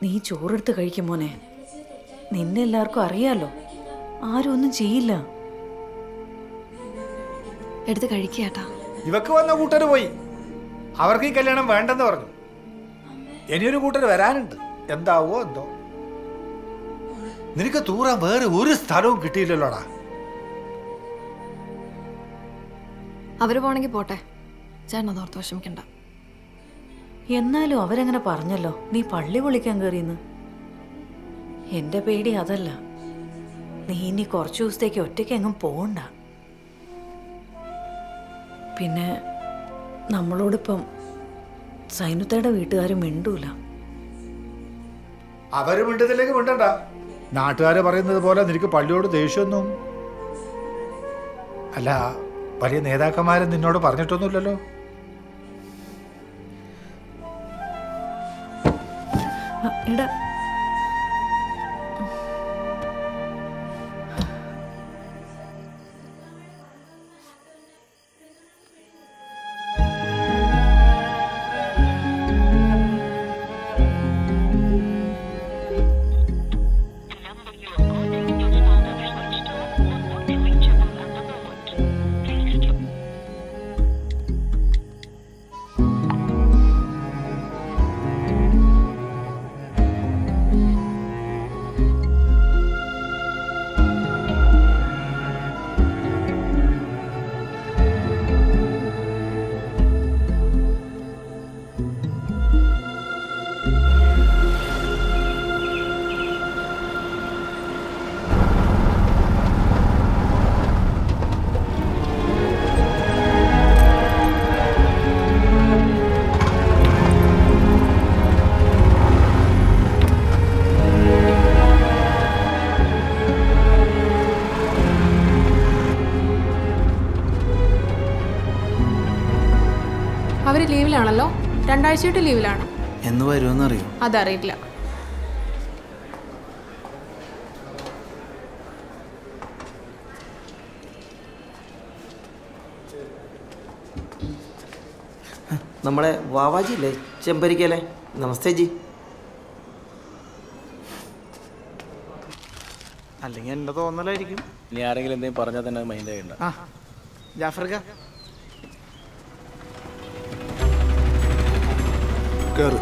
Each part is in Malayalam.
നീ ചോറെടുത്ത് കഴിക്കും മോനെ നിന്നെ എല്ലാവർക്കും അറിയാലോ ആരും ഒന്നും ചെയ്യില്ല എടുത്ത് കഴിക്കേട്ടാ ഇവക്ക് വന്ന കൂട്ടര് പോയി അവർക്ക് ഈ കല്യാണം വേണ്ടെന്ന് പറഞ്ഞു ഇനിയൊരു കൂട്ടര് വരാനുണ്ട് എന്താവോ എന്തോ നിനക്ക് തൂറാൻ വേറെ ഒരു സ്ഥലവും കിട്ടിയില്ലല്ലോടാ അവര് പോണെങ്കിൽ പോട്ടെ ചേട്ടൻ അതോർത്ത് വിഷമിക്കണ്ട എന്നാലും അവരങ്ങനെ പറഞ്ഞല്ലോ നീ പള്ളി പൊളിക്കാൻ കയറിയെന്ന് എന്റെ പേടി അതല്ല നീ ഇനി കുറച്ചു ദിവസത്തേക്ക് ഒറ്റയ്ക്ക് എങ്ങും പോകണ്ട പിന്നെ നമ്മളോടിപ്പം സൈനുത്തയുടെ വീട്ടുകാരും മിണ്ടൂല അവര് മിണ്ടതിലേക്ക് മിണ്ടണ്ട നാട്ടുകാര് പറയുന്നത് പോലെ നിനക്ക് പള്ളിയോട് ദേഷ്യമൊന്നും അല്ല വലിയ നേതാക്കന്മാരും നിന്നോട് പറഞ്ഞിട്ടൊന്നുമില്ലല്ലോ ആ, എടാ അവർ ലീവിലാണല്ലോ രണ്ടാഴ്ചയായിട്ട് ലീവിലാണ് എന്ന് വരുമെന്നറിയോ അതറിയില്ല നമ്മളെ വാവാജി അല്ലേ ചെമ്പരിക്കല്ലേ നമസ്തേ ജി അല്ലെങ്കിൽ എൻ്റെ തോന്നലായിരിക്കും ഇനി ആരെങ്കിലും എന്തെങ്കിലും പറഞ്ഞാൽ തന്നെ മൈൻഡ് ചെയ്യണ്ട ആ ജാഫർക്ക കേറ്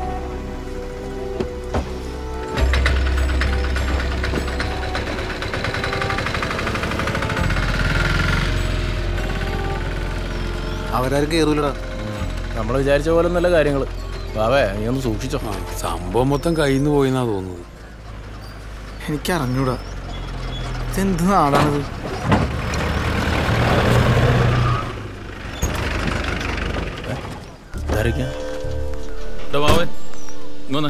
അവരാരും കേറൂലടാ നമ്മൾ വിചാരിച്ച പോലെ നല്ല കാര്യങ്ങൾ വാവേ നീ ഒന്ന് സൂക്ഷിച്ചോ സംഭവം മൊത്തം കയ്യിൽ നിന്ന് പോയിന്നാ തോന്നുന്നത് എനിക്ക് അറിഞ്ഞൂടാ ഇതെന്ത് നാടാണിത് ഇതാരൊക്കെയാ വാവേ ഇങ്ങനെ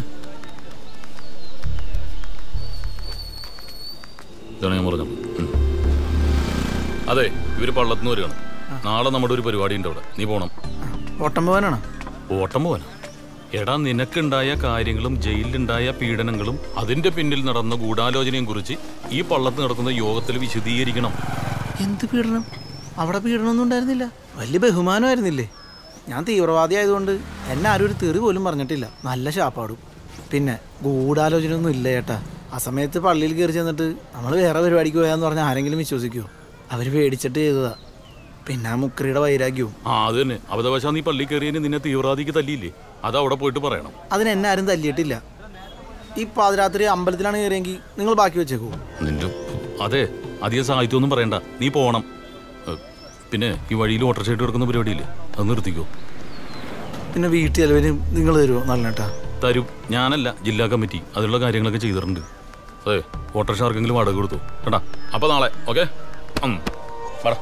ഇതാണ് ഞാൻ പറഞ്ഞത് ഉം. അതെ ഇവര് പള്ളത്തുനിന്ന് വരികയാണ് നാളെ നമ്മുടെ ഒരു പരിപാടി ഉണ്ട് അവിടെ നീ പോണം ഓട്ടം പോകാനാണോ ഓട്ടം പോവാനാ എടാ നിനക്കുണ്ടായ കാര്യങ്ങളും ജയിലിലുണ്ടായ പീഡനങ്ങളും അതിന്റെ പിന്നിൽ നടന്ന ഗൂഢാലോചനയും കുറിച്ച് ഈ പള്ളത്ത് നടക്കുന്ന യോഗത്തിൽ വിശദീകരിക്കണം എന്ത് പീഡനം അവിടെ പീഡനമൊന്നും ഉണ്ടായിരുന്നില്ല വലിയ ബഹുമാനമായിരുന്നില്ലേ ഞാൻ തീവ്രവാദി ആയതുകൊണ്ട് എന്നെ ആരും ഒരു തെറി പോലും പറഞ്ഞിട്ടില്ല നല്ല ശാപ്പാടും പിന്നെ ഗൂഢാലോചനയൊന്നും ഇല്ല ചേട്ടാ ആ സമയത്ത് പള്ളിയിൽ കയറി ചെന്നിട്ട് നമ്മൾ വേറെ പരിപാടിക്ക് പോയാന്ന് പറഞ്ഞാൽ ആരെങ്കിലും വിശ്വസിക്കുമോ അവർ പേടിച്ചിട്ട് ചെയ്തതാ പിന്നെ ആ മുക്രിയുടെ വൈരാഗ്യവും ആ അത് തന്നെ അബദ്ധവശാ നീ പള്ളി കയറിയതിന് നിന്നെ തീവ്രവാദിക്ക് തല്ലിയില്ലേ അത് അവിടെ പോയിട്ട് പറയണം അതിന് എന്നെ ആരും തല്ലിയിട്ടില്ല ഈ പാതിരാത്രി അമ്പലത്തിലാണ് കയറിയെങ്കിൽ നിങ്ങൾ ബാക്കി വെച്ചേക്കൂ നിന്റെ അതെ അധികം സാഹിത്യമൊന്നും പറയണ്ട നീ പോണം ഏ, പിന്നെ ഈ വഴിയിൽ വാട്ടർ ഷെയ്ഡ് കിടക്കുന്ന പരിപാടിയില്ലേ അത് നിർത്തിക്കോ പിന്നെ വീട്ടിൽ ചെലവിന് നിങ്ങൾ തരുമോ നല്ല ചേട്ടാ തരും ഞാനല്ല ജില്ലാ കമ്മിറ്റി അതിലുള്ള കാര്യങ്ങളൊക്കെ ചെയ്തിട്ടുണ്ട് അതെ ഓട്ടോറിക്ഷ ആർക്കെങ്കിലും വാടക കൊടുത്തു കേട്ടാ അപ്പൊ നാളെ ഓക്കെ പറ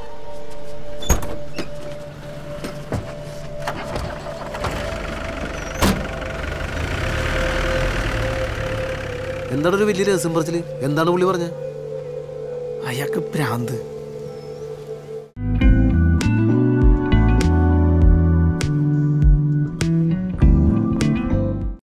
എന്താണ് ഒരു വലിയ രഹസ്യം പറച്ചില് എന്താണ് പുള്ളി പറഞ്ഞത് അയാൾക്ക് ഭ്രാന്ത്